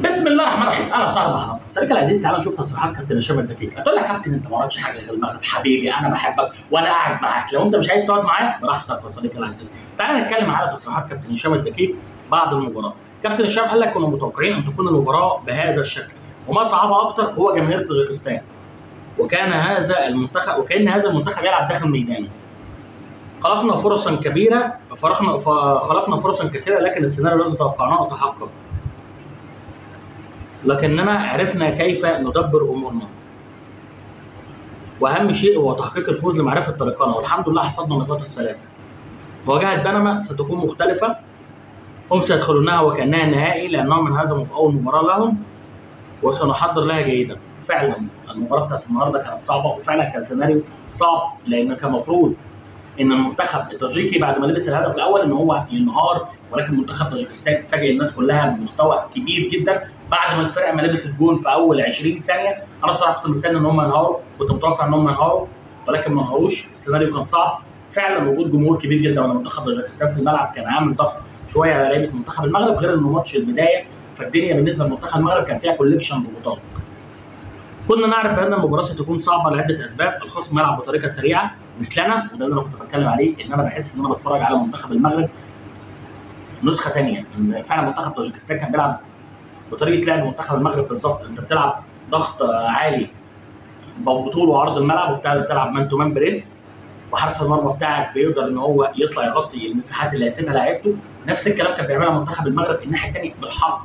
بسم الله الرحمن الرحيم انا صاحب حضرتك صديقي العزيز تعالى نشوف تصريحات كابتن هشام الدقيق هتقول لك يا كابتن انت ما وراكش حاجه غير المغرب حبيبي انا بحبك وانا قاعد معاك لو انت مش عايز تقعد معايا براحتك يا صديقي العزيز تعالى نتكلم على تصريحات كابتن هشام الدقيق بعد المباراه كابتن هشام قال لك كنا متوقعين ان تكون المباراه بهذا الشكل وما صعبها اكتر هو جماهير طاجيكستان وكان هذا المنتخب وكان هذا المنتخب يلعب داخل ميدانه خلقنا فرصا كبيره فرخنا خلقنا فرصا كثيره لكن السيناريو الذي توقعناه تحقق لكننا عرفنا كيف ندبر امورنا واهم شيء هو تحقيق الفوز لمعرفه طريقنا والحمد لله حصدنا النقاط الثلاث مواجهه بنما ستكون مختلفه هم سيدخلونها وكانها النهائي لانهم انهزموا في اول مباراه لهم وسنحضر لها جيدا فعلا المباراه بتاعت النهارده كانت صعبه وفعلا كان سيناريو صعب لان كان المفروض ان المنتخب التاجيكي بعد ما لبس الهدف الاول ان هو ينهار ولكن منتخب طاجيكستان فاجئ الناس كلها بمستوى كبير جدا بعد ما الفرقه ما لبست جون في اول 20 ثانيه انا بصراحه كنت مستني ان هم ينهاروا كنت متوقع ان هم ينهاروا ولكن ما انهاروش السيناريو كان صعب فعلا وجود جمهور كبير جدا من منتخب طاجيكستان في الملعب كان عامل ضغط شويه على لعيبه منتخب المغرب غير انه ماتش البدايه فالدنيا بالنسبه لمنتخب المغرب كان فيها كوليكشن ضغوطات كنا نعرف بان المباراه ستكون صعبه لعده اسباب الخصم يلعب بطريقه سريعه مثلنا وده اللي انا كنت بتكلم عليه ان انا بحس ان انا بتفرج على منتخب المغرب نسخه ثانيه ان فعلا منتخب طاجيكستان كان بيلعب بطريقه لعب منتخب المغرب بالظبط انت بتلعب ضغط عالي بطول وعرض الملعب وبتلعب بتلعب مان تو مان بريس وحارس المرمى بتاعك بيقدر ان هو يطلع يغطي المساحات اللي هيسيبها لعيبته نفس الكلام كان بيعملها منتخب المغرب الناحيه الثانيه بالحرف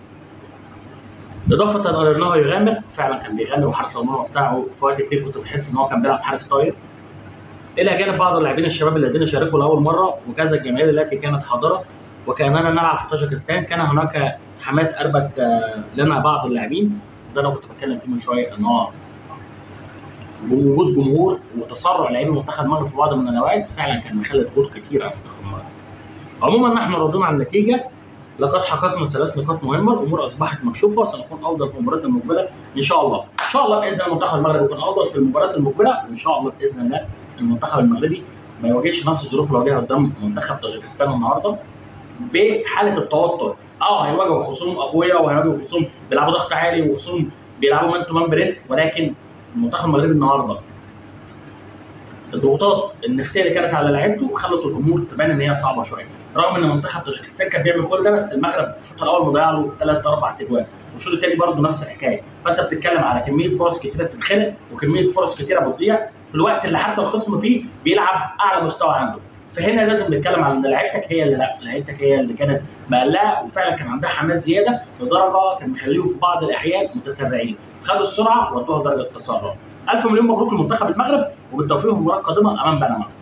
اضافه الى انه يغامر فعلا كان بيغامر وحارس المرمى بتاعه في وقت كتير كنت بتحس ان هو كان بيلعب حارس طاير الى جانب بعض اللاعبين الشباب الذين شاركوا لاول مره وكذا الجماهير التي كانت حاضره وكاننا نلعب في طاجيكستان كان هناك حماس اربك لنا بعض اللاعبين ده انا كنت بتكلم فيه من شويه ان هو وجود جمهور وتسرع لاعبي منتخب المغرب في بعض من الاوقات فعلا كان مخلي ضغوط كتير على منتخب المغرب. عموما نحن راضون عن النتيجه لقد حققنا ثلاث نقاط مهمه الامور اصبحت مكشوفه وسنكون افضل في المباريات المقبله ان شاء الله ان شاء الله باذن الله منتخب المغرب يكون افضل في المباريات المقبله وان شاء الله باذن الله المنتخب المغربي ما يواجهش نفس الظروف اللي واجهها قدام منتخب طاجيكستان النهارده بحاله التوتر اه هيواجهوا خصوم اقوياء وهيواجهوا خصوم بيلعبوا ضغط عالي وخصوم بيلعبوا مان تو مان بريس ولكن المنتخب المغربي النهارده الضغوطات النفسيه اللي كانت على لعيبته خلت الامور تبان ان هي صعبه شويه رغم ان منتخب طاجيكستان كان بيعمل كل ده بس المغرب الشوط الاول مضيع له ثلاث اربع تجوان والشوط الثاني برضه نفس الحكايه فانت بتتكلم على كميه فرص كتيره بتتخلق وكميه فرص كتيره بتضيع في الوقت اللي حتى الخصم فيه بيلعب اعلى مستوى عنده فهنا لازم نتكلم على ان لعيبتك هي اللي لا لعيبتك هي اللي كانت مقلقه وفعلا كان عندها حماس زياده لدرجه كان مخليهم في بعض الاحيان متسرعين خدوا السرعه ودوها درجه التسرع الف مليون مبروك لمنتخب المغرب وبالتوفيق في المباراه القادمه امام بنما